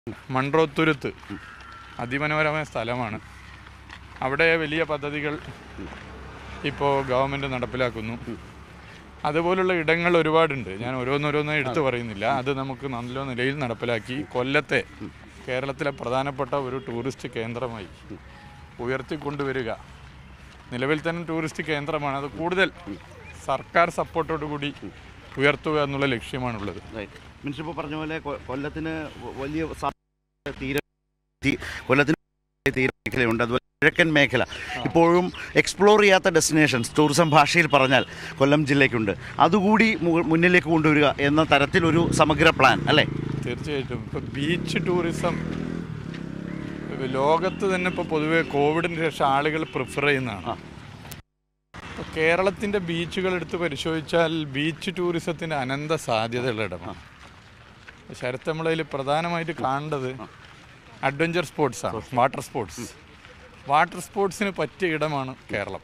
മൺട്രോത്തുരുത്ത് അതിമനോഹരമായ സ്ഥലമാണ് അവിടെ വലിയ പദ്ധതികൾ ഇപ്പോൾ ഗവൺമെൻറ് നടപ്പിലാക്കുന്നു അതുപോലുള്ള ഇടങ്ങൾ ഒരുപാടുണ്ട് ഞാൻ ഓരോന്നോരോന്നും എടുത്തു പറയുന്നില്ല അത് നമുക്ക് നല്ല നിലയിൽ നടപ്പിലാക്കി കൊല്ലത്തെ കേരളത്തിലെ പ്രധാനപ്പെട്ട ഒരു ടൂറിസ്റ്റ് കേന്ദ്രമായി ഉയർത്തിക്കൊണ്ടുവരിക നിലവിൽ തന്നെ ടൂറിസ്റ്റ് കേന്ദ്രമാണ് അത് കൂടുതൽ സർക്കാർ സപ്പോർട്ടോടു കൂടി ഉയർത്തുക എന്നുള്ള ലക്ഷ്യമാണുള്ളത് മീൻസ് ഇപ്പോൾ പറഞ്ഞ പോലെ കൊ- കൊല്ലത്തിന് വ- വലിയ സാ- തീര തീ- കൊല്ലത്തിന് തീര മേഖലയുണ്ട് അതുപോലെ കിഴക്കൻ മേഖല ഇപ്പോഴും എക്സ്പ്ലോർ ചെയ്യാത്ത ഡെസ്റ്റിനേഷൻസ് ടൂറിസം ഭാഷയിൽ പറഞ്ഞാൽ കൊല്ലം ജില്ലയ്ക്കുണ്ട് അതുകൂടി മു- മുന്നിലേക്ക് കൊണ്ടുവരിക എന്ന തരത്തിലൊരു സമഗ്ര പ്ലാൻ അല്ലേ തീർച്ചയായിട്ടും ഇപ്പോൾ ബീച്ച് ടൂറിസം ലോകത്ത് തന്നെ ഇപ്പോൾ പൊതുവെ കോവിഡിന് ശേഷം ആളുകൾ പ്രിഫർ ചെയ്യുന്നതാണ് ആ. ഇപ്പോൾ കേരളത്തിൻ്റെ ബീച്ചുകൾ എടുത്ത് പരിശോധിച്ചാൽ ബീച്ച് ടൂറിസത്തിൻ്റെ അനന്ത സാധ്യതയുള്ള ഇടമാണ് ശരത്ത് നമ്മളതിൽ പ്രധാനമായിട്ട് കാണേണ്ടത് അഡ്വഞ്ചർ സ്പോർട്സാണ് വാട്ടർ സ്പോർട്സ് വാട്ടർ സ്പോർട്സിന് പറ്റിയ ഇടമാണ് കേരളം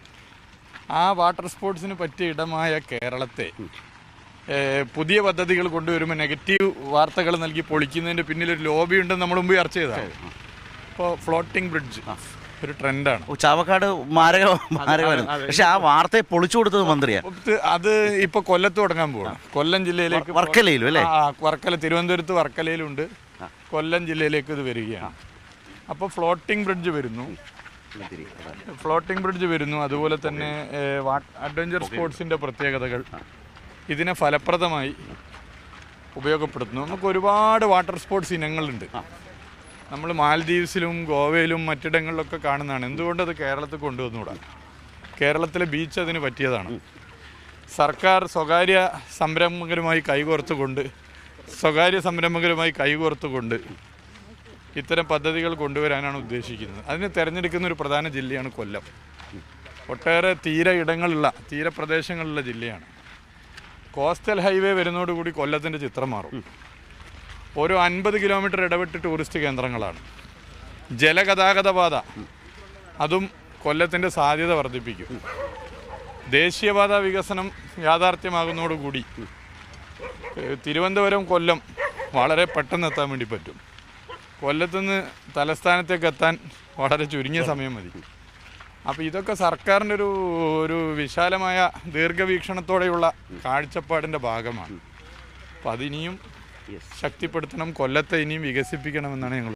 ആ വാട്ടർ സ്പോർട്സിന് പറ്റിയ ഇടമായ കേരളത്തെ ഏഹ്, പുതിയ പദ്ധതികൾ കൊണ്ടുവരുമ്പോൾ നെഗറ്റീവ് വാർത്തകൾ നൽകി പൊളിക്കുന്നതിൻ്റെ പിന്നിലൊരു ലോബി ഉണ്ടെന്ന് നമ്മൾ മുമ്പ് ചർച്ച ചെയ്തതാണ് ഇപ്പോൾ ഫ്ലോട്ടിംഗ് ബ്രിഡ്ജ് ഒരു ട്രെൻഡാണ് ഓ, ചാവക്കാട് മാരക മാരകമായിരുന്നു പക്ഷെ ആ വാർത്തയെ പൊളിച്ചു കൊടുത്തത് മന്ത്രിയാണ് ഇത് അത് ഇപ്പൊ കൊല്ലത്ത് തുടങ്ങാൻ പോകണം കൊല്ലം ജില്ലയിലേക്ക് വർക്കലയിലും അല്ലേ ആ വർക്കല തിരുവനന്തപുരത്ത് വർക്കലയിലുണ്ട് കൊല്ലം ജില്ലയിലേക്ക് ഇത് വരികയാണ് അപ്പോൾ ഫ്ലോട്ടിംഗ് ബ്രിഡ്ജ് വരുന്നു ഫ്ലോട്ടിംഗ് ബ്രിഡ്ജ് വരുന്നു അതുപോലെ തന്നെ ഏഹ്, വാ- അഡ്വഞ്ചർ സ്പോർട്സിന്റെ പ്രത്യേകതകൾ ഇതിനെ ഫലപ്രദമായി ഉപയോഗപ്പെടുത്തുന്നു നമുക്ക് ഒരുപാട് വാട്ടർ സ്പോർട്സ് ഇനങ്ങളുണ്ട് നമ്മൾ മാലദ്വീപ്സിലും ഗോവയിലും മറ്റിടങ്ങളിലൊക്കെ കാണുന്നതാണ് എന്തുകൊണ്ടത് കേരളത്തിൽ കൊണ്ടുവന്നുകൂടാ കേരളത്തിലെ ബീച്ച് അതിന് പറ്റിയതാണ് സർക്കാർ സ്വകാര്യ സംരംഭകരുമായി കൈകോർത്തുകൊണ്ട് സ്വകാര്യ സംരംഭകരുമായി കൈകോർത്തുകൊണ്ട് ഇത്തരം പദ്ധതികൾ കൊണ്ടുവരാനാണ് ഉദ്ദേശിക്കുന്നത് അതിന് തിരഞ്ഞെടുക്കുന്ന ഒരു പ്രധാന ജില്ലയാണ് കൊല്ലം ഒട്ടേറെ തീര ഇടങ്ങളുള്ള തീരപ്രദേശങ്ങളുള്ള ജില്ലയാണ് കോസ്റ്റൽ ഹൈവേ വരുന്നതോടുകൂടി കൊല്ലത്തിൻ്റെ ചിത്രം മാറും ഓരോ അൻപത് കിലോമീറ്റർ ഇടവിട്ട് ടൂറിസ്റ്റ് കേന്ദ്രങ്ങളാണ് ജലഗതാഗത പാത അതും കൊല്ലത്തിൻ്റെ സാധ്യത വർദ്ധിപ്പിക്കും ദേശീയപാത വികസനം യാഥാർത്ഥ്യമാകുന്നതോടുകൂടി ഏഹ്, തിരുവനന്തപുരം കൊല്ലം വളരെ പെട്ടെന്ന് എത്താൻ വേണ്ടി പറ്റും കൊല്ലത്തുനിന്ന് തലസ്ഥാനത്തേക്ക് എത്താൻ വളരെ ചുരുങ്ങിയ സമയം മതി അപ്പോൾ ഇതൊക്കെ സർക്കാരിൻ്റെ ഒരു ഒരു വിശാലമായ ദീർഘവീക്ഷണത്തോടെയുള്ള കാഴ്ചപ്പാടിൻ്റെ ഭാഗമാണ് അപ്പോൾ അതിനിയും ശക്തിപ്പെടുത്തണം കൊല്ലത്തെ ഇനിയും വികസിപ്പിക്കണമെന്നാണ് ഞങ്ങൾ